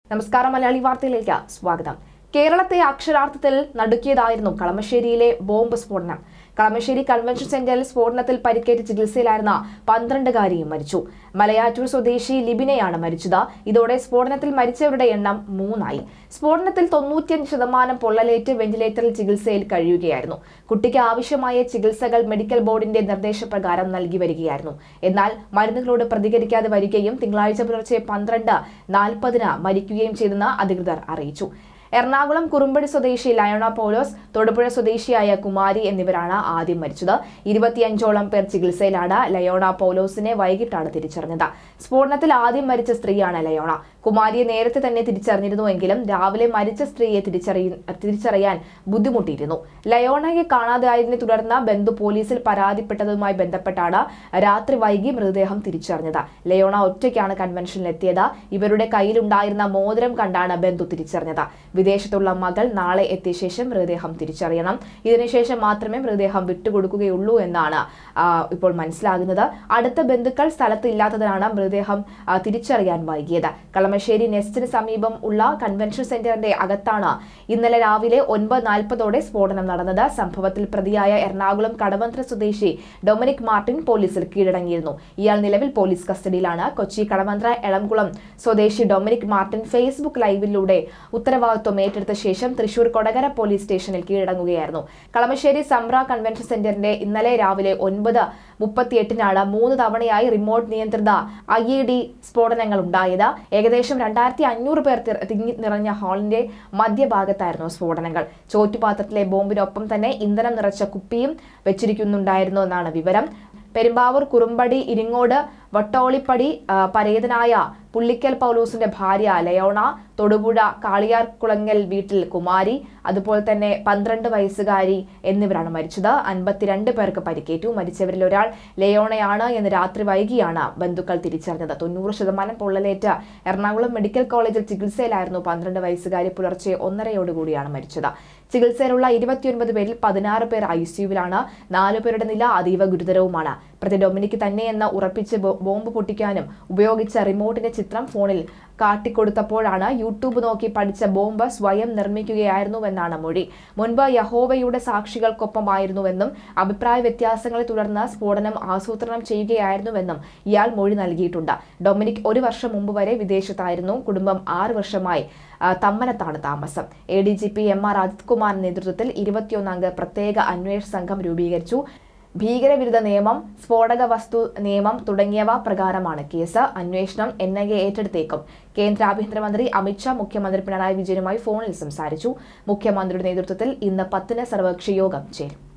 നമസ്കാരം മലയാളി വാർത്തയിലേക്ക് സ്വാഗതം കേരളത്തെ അക്ഷരാർത്ഥത്തിൽ നടുക്കിയതായിരുന്നു കളമശ്ശേരിയിലെ ബോംബ് സ്ഫോടനം കളമശ്ശേരി കൺവെൻഷൻ സെന്ററിൽ സ്ഫോടനത്തിൽ പരിക്കേറ്റ് ചികിത്സയിലായിരുന്ന പന്ത്രണ്ടുകാരിയും മരിച്ചു മലയാറ്റൂർ സ്വദേശി ലിബിനെയാണ് മരിച്ചത് ഇതോടെ സ്ഫോടനത്തിൽ മരിച്ചവരുടെ എണ്ണം മൂന്നായി സ്ഫോടനത്തിൽ തൊണ്ണൂറ്റിയഞ്ച് ശതമാനം പൊള്ളലേറ്റ് വെന്റിലേറ്ററിൽ ചികിത്സയിൽ കഴിയുകയായിരുന്നു കുട്ടിക്ക് ആവശ്യമായ ചികിത്സകൾ മെഡിക്കൽ ബോർഡിന്റെ നിർദ്ദേശപ്രകാരം നൽകി വരികയായിരുന്നു എന്നാൽ മരുന്നുകളോട് പ്രതികരിക്കാതെ വരികയും തിങ്കളാഴ്ച പുലർച്ചെ പന്ത്രണ്ട് നാൽപ്പതിന് മരിക്കുകയും ചെയ്തെന്ന് അധികൃതർ അറിയിച്ചു എറണാകുളം കുറുമ്പടി സ്വദേശി ലയോണ പൗലോസ് തൊടുപുഴ സ്വദേശിയായ കുമാരി എന്നിവരാണ് ആദ്യം മരിച്ചത് ഇരുപത്തിയഞ്ചോളം പേർ ചികിത്സയിലാണ് ലയോണ പൗലോസിനെ വൈകിട്ടാണ് തിരിച്ചറിഞ്ഞത് സ്ഫോടനത്തിൽ ആദ്യം മരിച്ച സ്ത്രീയാണ് ലയോണ കുമാരിയെ നേരത്തെ തന്നെ തിരിച്ചറിഞ്ഞിരുന്നുവെങ്കിലും രാവിലെ മരിച്ച സ്ത്രീയെ തിരിച്ചറിയ തിരിച്ചറിയാൻ ബുദ്ധിമുട്ടിയിരുന്നു ലയോണയെ കാണാതായതിനെ തുടർന്ന് ബന്ധു പോലീസിൽ പരാതിപ്പെട്ടതുമായി ബന്ധപ്പെട്ടാണ് രാത്രി വൈകി മൃതദേഹം തിരിച്ചറിഞ്ഞത് ലയോണ ഒറ്റയ്ക്കാണ് കൺവെൻഷനിലെത്തിയത് ഇവരുടെ കയ്യിലുണ്ടായിരുന്ന മോതിരം കണ്ടാണ് ബന്ധു തിരിച്ചറിഞ്ഞത് വിദേശത്തുള്ള മകൾ നാളെ എത്തിയ ശേഷം മൃതദേഹം തിരിച്ചറിയണം ഇതിനുശേഷം മാത്രമേ മൃതദേഹം വിട്ടുകൊടുക്കുകയുള്ളൂ എന്നാണ് ആ, ഇപ്പോൾ മനസ്സിലാകുന്നത് അടുത്ത ബന്ധുക്കൾ സ്ഥലത്ത് ഇല്ലാത്തതിനാണ് മൃതദേഹം ആ, തിരിച്ചറിയാൻ വൈകിയത് കളമശ്ശേരി നെസ്റ്റിന് സമീപം ഉള്ള കൺവെൻഷൻ സെന്ററിന്റെ അകത്താണ് ഇന്നലെ രാവിലെ ഒൻപത് നാൽപ്പതോടെ സ്ഫോടനം നടന്നത് സംഭവത്തിൽ പ്രതിയായ എറണാകുളം കടവന്ത്ര സ്വദേശി ഡൊമിനിക് മാർട്ടിൻ പോലീസിൽ കീഴടങ്ങിയിരുന്നു ഇയാൾ നിലവിൽ പോലീസ് കസ്റ്റഡിയിലാണ് കൊച്ചി കടവന്ത്ര എളംകുളം സ്വദേശി ഡൊമിനിക് മാർട്ടിൻ ഫേസ്ബുക്ക് ലൈവിലൂടെ ഉത്തരവാദിത്വം ഏറ്റെടുത്ത ശേഷം തൃശൂർ കൊടകര പോലീസ് സ്റ്റേഷനിൽ കീഴടങ്ങുകയായിരുന്നു കളമശ്ശേരി സംബ്ര കൺവെൻഷൻ സെന്ററിന്റെ ഇന്നലെ രാവിലെ ഒൻപത് മുപ്പത്തിയെട്ടിനാണ് മൂന്ന് തവണയായി റിമോട്ട് നിയന്ത്രിത ഐ ഇ ഡി സ്ഫോടനങ്ങൾ ഉണ്ടായത് ഏകദേശം രണ്ടായിരത്തി അഞ്ഞൂറ് പേർ തിര- തിങ്ങി നിറഞ്ഞ ഹാളിന്റെ മധ്യഭാഗത്തായിരുന്നു സ്ഫോടനങ്ങൾ ചോറ്റുപാത്രത്തിലെ ബോംബിനൊപ്പം തന്നെ ഇന്ധനം നിറച്ച കുപ്പിയും വെച്ചിരിക്കുന്നുണ്ടായിരുന്നു എന്നാണ് വിവരം പെരുമ്പാവൂർ കുറുമ്പടി ഇരിങ്ങോട് വട്ടോളിപ്പടി ആ, പരേതനായ പുള്ളിക്കൽ പൗലൂസിന്റെ ഭാര്യ ലയോണ തൊടുപുഴ കാളിയാർ കുളങ്ങൽ വീട്ടിൽ കുമാരി അതുപോലെ തന്നെ പന്ത്രണ്ട് വയസ്സുകാരി എന്നിവരാണ് മരിച്ചത് അൻപത്തിരണ്ട് പേർക്ക് പരിക്കേറ്റു മരിച്ചവരിൽ ഒരാൾ ലയോണയാണ് എന്ന് രാത്രി വൈകിയാണ് ബന്ധുക്കൾ തിരിച്ചറിഞ്ഞത് തൊണ്ണൂറ് ശതമാനം പൊള്ളലേറ്റ് എറണാകുളം മെഡിക്കൽ കോളേജിൽ ചികിത്സയിലായിരുന്നു പന്ത്രണ്ട് വയസ്സുകാരി പുലർച്ചെ ഒന്നരയോടുകൂടിയാണ് മരിച്ചത് ചികിത്സയിലുള്ള ഇരുപത്തിയൊൻപത് പേരിൽ പതിനാറ് പേർ ഐ സിയുവിലാണ് നാലു പേരുടെ നില അതീവ ഗുരുതരവുമാണ് പ്രതി ഡൊമിനിക്ക് തന്നെയെന്ന് ഉറപ്പിച്ച് ബോ- ബോംബ് പൊട്ടിക്കാനും ഉപയോഗിച്ച റിമോട്ടിന്റെ ചിത്രം ഫോണിൽ കാട്ടിക്കൊടുത്തപ്പോഴാണ് യൂട്യൂബ് നോക്കി പഠിച്ച ബോംബ് സ്വയം നിർമ്മിക്കുകയായിരുന്നുവെന്നാണ് മൊഴി മുൻപ് യഹോവയുടെ സാക്ഷികൾക്കൊപ്പമായിരുന്നുവെന്നും അഭിപ്രായ വ്യത്യാസങ്ങളെ തുടർന്ന് സ്ഫോടനം ആസൂത്രണം ചെയ്യുകയായിരുന്നുവെന്നും ഇയാൾ മൊഴി നൽകിയിട്ടുണ്ട് ഡൊമിനിക് ഒരു വർഷം മുമ്പ് വരെ വിദേശത്തായിരുന്നു കുടുംബം ആറ് വർഷമായി ആ, തമ്മനത്താണ് താമസം A D G P M R Ajith കുമാറിന്റെ നേതൃത്വത്തിൽ ഇരുപത്തിയൊന്നംഗ പ്രത്യേക അന്വേഷണ സംഘം രൂപീകരിച്ചു ഭീകരവിരുദ്ധ നിയമം സ്ഫോടക വസ്തു നിയമം തുടങ്ങിയവ പ്രകാരമാണ് കേസ് അന്വേഷണം എൻ ഐ എ ഏറ്റെടുത്തേക്കും കേന്ദ്ര ആഭ്യന്തരമന്ത്രി അമിത്ഷാ മുഖ്യമന്ത്രി പിണറായി വിജയനുമായി ഫോണിൽ സംസാരിച്ചു മുഖ്യമന്ത്രിയുടെ നേതൃത്വത്തിൽ ഇന്ന് പത്തിന് സർവകക്ഷി യോഗം ചേരും